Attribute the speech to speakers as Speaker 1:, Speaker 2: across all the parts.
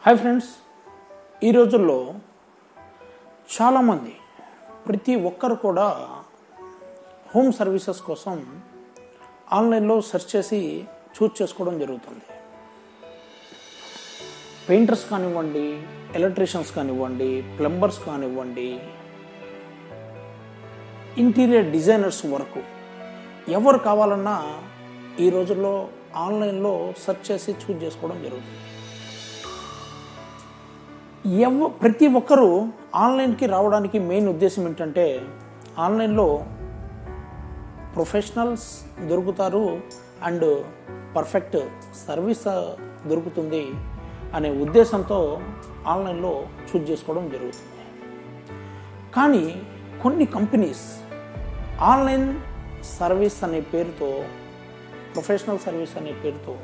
Speaker 1: hi friends ఈ రోజుల్లో చాలామంది ప్రతి ఒక్కరు కూడా హోమ్ సర్వీసెస్ కోసం ఆన్లైన్లో సెర్చ్ చేసి చూస్ చేసుకోవడం జరుగుతుంది పెయింటర్స్ కానివ్వండి ఎలక్ట్రీషియన్స్ కానివ్వండి ప్లంబర్స్ కానివ్వండి ఇంటీరియర్ డిజైనర్స్ వరకు ఎవరు కావాలన్నా ఈ రోజుల్లో ఆన్లైన్లో సెర్చ్ చేసి చూస్ చేసుకోవడం జరుగుతుంది ఎవ ప్రతి ఒక్కరూ ఆన్లైన్కి రావడానికి మెయిన్ ఉద్దేశం ఏంటంటే ఆన్లైన్లో ప్రొఫెషనల్స్ దొరుకుతారు అండ్ పర్ఫెక్ట్ సర్వీస్ దొరుకుతుంది అనే ఉద్దేశంతో ఆన్లైన్లో చూజ్ చేసుకోవడం జరుగుతుంది కానీ కొన్ని కంపెనీస్ ఆన్లైన్ సర్వీస్ అనే పేరుతో ప్రొఫెషనల్ సర్వీస్ అనే పేరుతో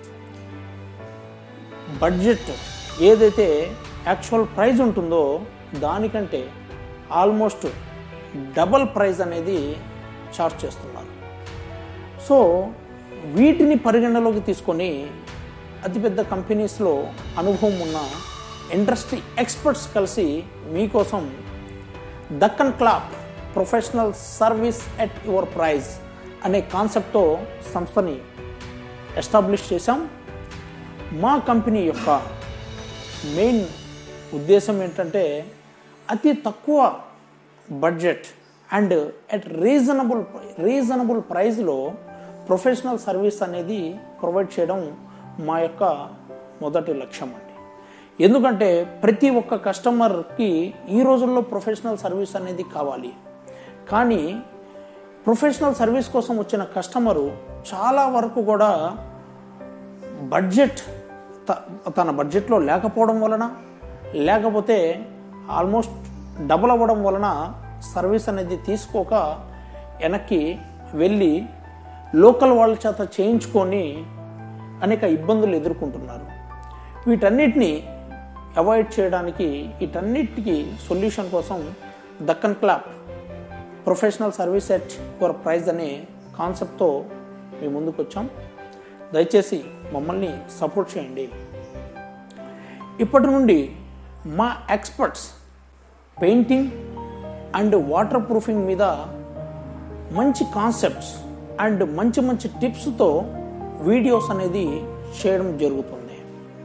Speaker 1: బడ్జెట్ ఏదైతే యాక్చువల్ ప్రైజ్ ఉంటుందో దానికంటే ఆల్మోస్ట్ డబల్ ప్రైజ్ అనేది చార్జ్ చేస్తున్నారు సో వీటిని పరిగణలోకి తీసుకొని అతిపెద్ద కంపెనీస్లో అనుభవం ఉన్న ఇండస్ట్రీ ఎక్స్పర్ట్స్ కలిసి మీకోసం Deccan clap professional service at your price అనే కాన్సెప్ట్తో సంస్థని ఎస్టాబ్లిష్ చేశాం మా కంపెనీ యొక్క మెయిన్ ఉద్దేశం ఏంటంటే అతి తక్కువ budget and at reasonable reasonable ప్రైస్లో ప్రొఫెషనల్ సర్వీస్ అనేది ప్రొవైడ్ చేయడం మా యొక్క మొదటి లక్ష్యం అండి ఎందుకంటే ప్రతి ఒక్క కస్టమర్కి ఈ రోజుల్లో ప్రొఫెషనల్ సర్వీస్ అనేది కావాలి కానీ ప్రొఫెషనల్ సర్వీస్ కోసం వచ్చిన కస్టమరు చాలా వరకు కూడా బడ్జెట్ త- తన బడ్జెట్లో లేకపోవడం వలన లేకపోతే ఆల్మోస్ట్ డబుల్ అవ్వడం వలన సర్వీస్ అనేది తీసుకోక వెనక్కి వెళ్ళి లోకల్ వాళ్ళ చేత చేయించుకొని అనేక ఇబ్బందులు ఎదుర్కొంటున్నారు వీటన్నిటిని అవాయిడ్ చేయడానికి వీటన్నిటికీ సొల్యూషన్ కోసం Deccan clap professional service at your price అనే కాన్సెప్ట్తో మీ ముందుకు వచ్చాం దయచేసి మమ్మల్ని సపోర్ట్ చేయండి ఇప్పటి నుండి మా experts painting and waterproofing మీద మంచి కాన్సెప్ట్స్ అండ్ మంచి మంచి టిప్స్తో వీడియోస్ అనేది చేయడం జరుగుతుంది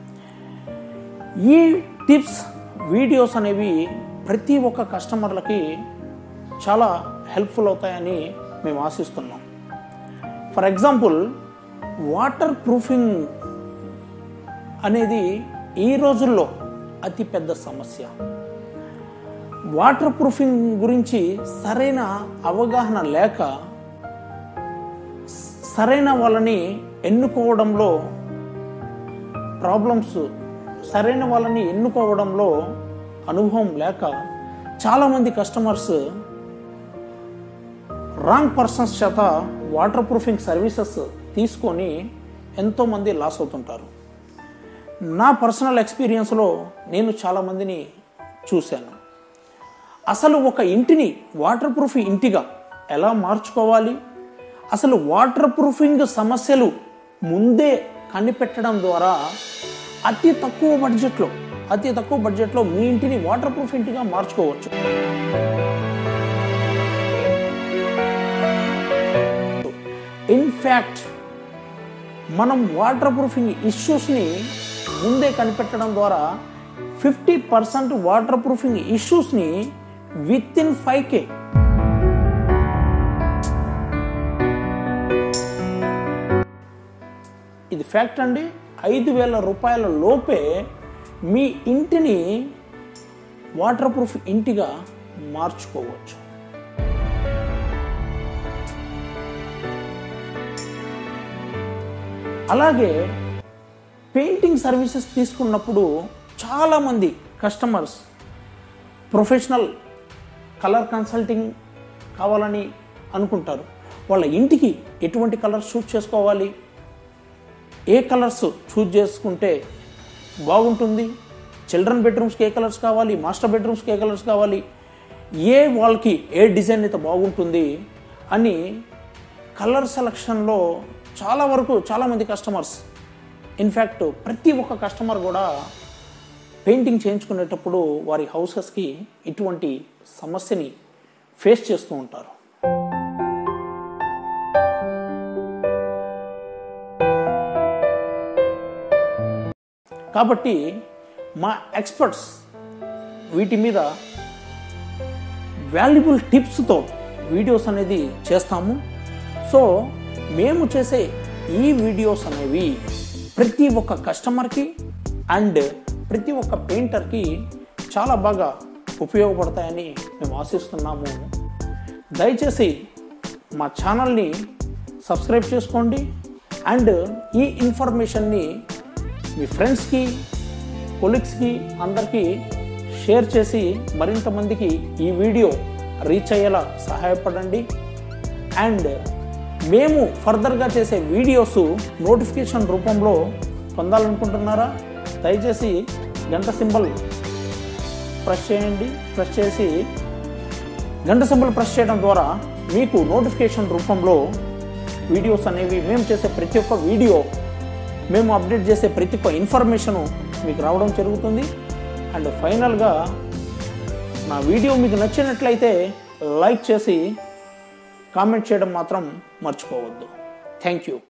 Speaker 1: ఈ టిప్స్ వీడియోస్ అనేవి ప్రతి ఒక్క కస్టమర్లకి చాలా హెల్ప్ఫుల్ అవుతాయని మేము ఆశిస్తున్నాం ఫర్ ఎగ్జాంపుల్ వాటర్ ప్రూఫింగ్ అనేది ఈ రోజుల్లో అతి పెద్ద సమస్య వాటర్ ప్రూఫింగ్ గురించి సరైన అవగాహన లేక సరైన వాళ్ళని ఎన్నుకోవడంలో ప్రాబ్లమ్స్ సరైన వాళ్ళని ఎన్నుకోవడంలో అనుభవం లేక చాలామంది కస్టమర్స్ రాంగ్ పర్సన్స్ చేత వాటర్ ప్రూఫింగ్ సర్వీసెస్ తీసుకొని ఎంతోమంది లాస్ అవుతుంటారు నా పర్సనల్ ఎక్స్పీరియన్స్లో నేను చాలామందిని చూశాను అసలు ఒక ఇంటిని వాటర్ ప్రూఫ్ ఇంటిగా ఎలా మార్చుకోవాలి అసలు వాటర్ ప్రూఫింగ్ సమస్యలు ముందే కనిపెట్టడం ద్వారా అతి తక్కువ బడ్జెట్లో అతి తక్కువ బడ్జెట్లో మీ ఇంటిని వాటర్ ప్రూఫ్ ఇంటిగా మార్చుకోవచ్చు ఇన్ఫ్యాక్ట్ మనం వాటర్ ప్రూఫింగ్ ఇష్యూస్ని ముందే కనిపెట్టడం ద్వారా ఫిఫ్టీ పర్సెంట్ వాటర్ ప్రూఫింగ్ ఇష్యూస్ని విత్ ఇన్ ఫైవ్ కే ఇది ఫ్యాక్ట్ అండి ఐదు వేల రూపాయల లోపే మీ ఇంటిని వాటర్ ప్రూఫ్ ఇంటిగా మార్చుకోవచ్చు అలాగే పెయింటింగ్ సర్వీసెస్ తీసుకున్నప్పుడు చాలామంది కస్టమర్స్ ప్రొఫెషనల్ కలర్ కన్సల్టింగ్ కావాలని అనుకుంటారు వాళ్ళ ఇంటికి ఎటువంటి కలర్స్ చూస్ చేసుకోవాలి ఏ కలర్స్ చూజ్ చేసుకుంటే బాగుంటుంది చిల్డ్రన్ బెడ్రూమ్స్కి ఏ కలర్స్ కావాలి మాస్టర్ బెడ్రూమ్స్కి ఏ కలర్స్ కావాలి ఏ వాళ్ళకి ఏ డిజైన్ అయితే బాగుంటుంది అని కలర్ సెలక్షన్లో చాలా వరకు చాలామంది కస్టమర్స్ ఇన్ఫ్యాక్ట్ ప్రతి ఒక్క కస్టమర్ కూడా పెయింటింగ్ చేయించుకునేటప్పుడు వారి హౌసెస్కి ఇటువంటి సమస్యని ఫేస్ చేస్తూ ఉంటారు కాబట్టి మా ఎక్స్పర్ట్స్ వీటి మీద వాల్యుబుల్ టిప్స్తో వీడియోస్ అనేది చేస్తాము సో మేము చేసే ఈ వీడియోస్ అనేవి ప్రతి ఒక్క కస్టమర్కి అండ్ ప్రతి ఒక్క పెయింటర్కి చాలా బాగా ఉపయోగపడతాయని మేము ఆశిస్తున్నాము దయచేసి మా ఛానల్ని సబ్స్క్రైబ్ చేసుకోండి అండ్ ఈ ఇన్ఫర్మేషన్ని మీ ఫ్రెండ్స్కి కొలీగ్స్కి అందరికీ షేర్ చేసి మరింత మందికి ఈ వీడియో రీచ్ అయ్యేలా సహాయపడండి అండ్ మేము ఫర్దర్గా చేసే వీడియోస్ నోటిఫికేషన్ రూపంలో పొందాలనుకుంటున్నారా దయచేసి గంట సింబల్ ప్రెస్ చేయండి ప్రెస్ చేసి గంట సింబల్ ప్రెస్ చేయడం ద్వారా మీకు నోటిఫికేషన్ రూపంలో వీడియోస్ అనేవి మేము చేసే ప్రతి ఒక్క వీడియో మేము అప్డేట్ చేసే ప్రతి ఒక్క ఇన్ఫర్మేషను మీకు రావడం జరుగుతుంది అండ్ ఫైనల్గా నా వీడియో మీకు నచ్చినట్లయితే లైక్ చేసి కామెంట్ చేయడం మాత్రం మర్చిపోవద్దు థ్యాంక్ యూ